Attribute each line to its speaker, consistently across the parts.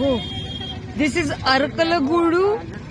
Speaker 1: This is Arakalagudu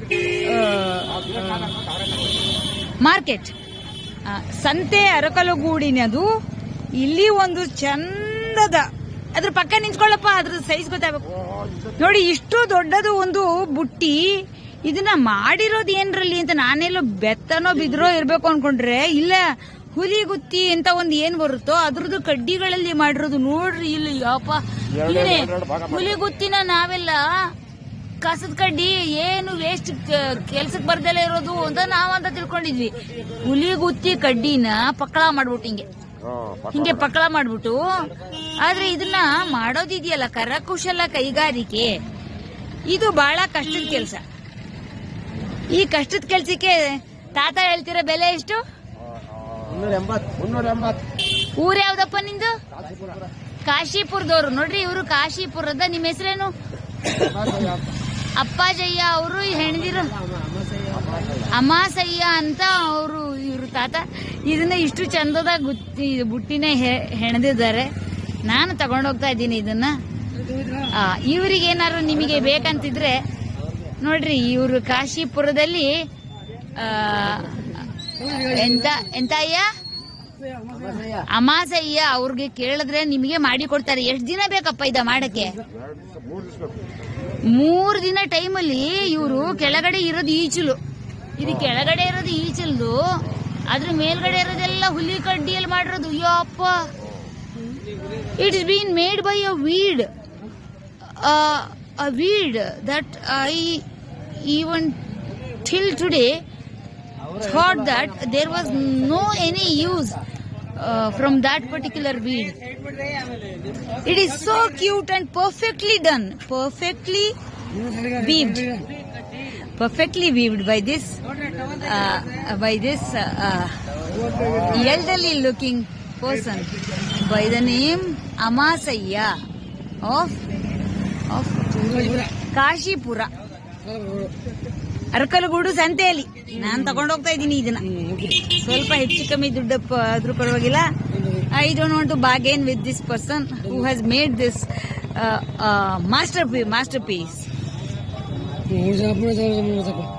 Speaker 1: market ಸಂತೆ ಅರಕಲಗೂಡಿನದು ಇಲ್ಲಿ ಒಂದು ಚಂದದ ಅದ್ರ ಪಕ್ಕ ನಿಂತ್ಕೊಳ್ಳಪ್ಪ ಅದ್ರ ಸೈಜ್ ಗೊತ್ತಾಗಬೇಕು ನೋಡಿ ಇಷ್ಟು ದೊಡ್ಡದು ಒಂದು ಬುಟ್ಟಿ ಇದನ್ನ ಮಾಡಿರೋದು ಏನ್ರಲ್ಲಿ ಅಂತ ನಾನೆಲ್ಲೋ ಬೆತ್ತನೋ ಬಿದ್ರೋ ಇರ್ಬೇಕು ಅನ್ಕೊಂಡ್ರೆ ಇಲ್ಲ ಹುಲಿ ಗುತ್ತಿ ಅಂತ ಒಂದ್ ಏನ್ ಬರುತ್ತೋ ಅದ್ರದ್ದು ಕಡ್ಡಿಗಳಲ್ಲಿ ಮಾಡಿರೋದು ನೋಡ್ರಿ ಇಲ್ಲಿ ಯಪ್ಪ ಇಲ್ಲೇ ಹುಲಿ ಗುತ್ತಿನ ನಾವೆಲ್ಲ ಕಸದ ಕಡ್ಡಿ ಏನು ವೇಸ್ಟ್ ಕೆಲ್ಸಕ್ಕೆ ಬರ್ದಲೇ ಇರೋದು ಅಂತ ನಾವಂತ ತಿಳ್ಕೊಂಡಿದ್ವಿ ಹುಲಿ ಗುತ್ತಿ ಕಡ್ಡಿನ ಪಕ್ಕಳ ಮಾಡ್ಬಿಟ್ಟು ಹಿಂಗೆ ಹಿಂಗೆ ಪಕ್ಕಳ ಮಾಡ್ಬಿಟ್ಟು ಆದ್ರೆ ಇದನ್ನ ಮಾಡೋದಿದೆಯಲ್ಲ ಕರಕುಶಲ ಕೈಗಾರಿಕೆ ಇದು ಬಹಳ ಕಷ್ಟದ ಕೆಲಸ ಈ ಕಷ್ಟದ ಕೆಲ್ಸಕ್ಕೆ ತಾತ ಹೇಳ್ತಿರೋ ಬೆಲೆ ಎಷ್ಟು
Speaker 2: ಮುನ್ನೂರ ಎಂಬತ್ತು ಮುನ್ನೂರ ಎಂಬತ್ತು
Speaker 1: ಊರ್ ಯಾವ್ದಪ್ಪ ನಿಂದು ಕಾಶಿಪುರದವ್ರು ನೋಡ್ರಿ ಇವರು ಕಾಶಿಪುರದ ನಿಮ್ಮ ಹೆಸರೇನು ಅಪ್ಪಾಜಯ್ಯ ಅವರು ಹೆಣ್ದಿರು ಅಮಾಸಯ್ಯ ಅಂತ ಅವರು ಇವ್ರ ತಾತ ಇದನ್ನ ಇಷ್ಟು ಚಂದದಾಗ ಗುತ್ತಿ ಬುಟ್ಟಿನ ಹೆ- ಹೆಣೆದಿದ್ದಾರೆ ನಾನು ತಗೊಂಡೋಗ್ತಾ ಇದ್ದೀನಿ ಇದನ್ನ ಆ, ಇವ್ರಿಗೆ ಏನಾದ್ರು ನಿಮಗೆ ಬೇಕಂತಿದ್ರೆ ನೋಡ್ರಿ ಇವರು ಕಾಶಿಪುರದಲ್ಲಿ ಆ, ಎಂತ ಎಂತ ಅಯ್ಯ ಅಮಾಸಯ್ಯ ಅವ್ರಿಗೆ ಕೇಳಿದ್ರೆ ನಿಮಗೆ ಮಾಡಿ ಕೊಡ್ತಾರೆ ಎಷ್ಟು ದಿನ ಬೇಕಪ್ಪ ಇದ ಮಾಡಕ್ಕೆ ಮೂರ್ ದಿನ ಟೈಮಲ್ಲಿ ಇವರು ಕೆಳಗಡೆ ಇರೋದು ಈಚಲು ಇದು ಕೆಳಗಡೆ ಇರೋದು ಈಚಲ್ದು ಅದ್ರ ಮೇಲ್ಗಡೆ ಇರೋದೆಲ್ಲ ಹುಲಿ ಕಡ್ಡಿಯಲ್ಲಿ ಮಾಡಿರೋದು ಯಪ್ಪ it is been made by a weed a weed that I even till today thought that there was no any use uh, from that particular weed. It is so cute and perfectly done, perfectly weaved, perfectly weaved by this uh, by this uh, uh, elderly looking person by the name Amasaya of of Kashipura. Arakalagudu ಸಂತೆಯಲ್ಲಿ ನಾನ್ ತಗೊಂಡ್ ಹೋಗ್ತಾ ಇದ್ದೀನಿ ಇದನ್ನ ಸ್ವಲ್ಪ ಹೆಚ್ಚು ಕಮ್ಮಿ ದುಡ್ಡು ಪ- ಆದ್ರೂ ಪರವಾಗಿಲ್ಲ I don't want to bargain with this person who has made this master ಪೀ ಮಾಸ್ಟರ್ ಪೀಸ್
Speaker 2: ಮೂರು ಜನ ಮೂರು ಜನ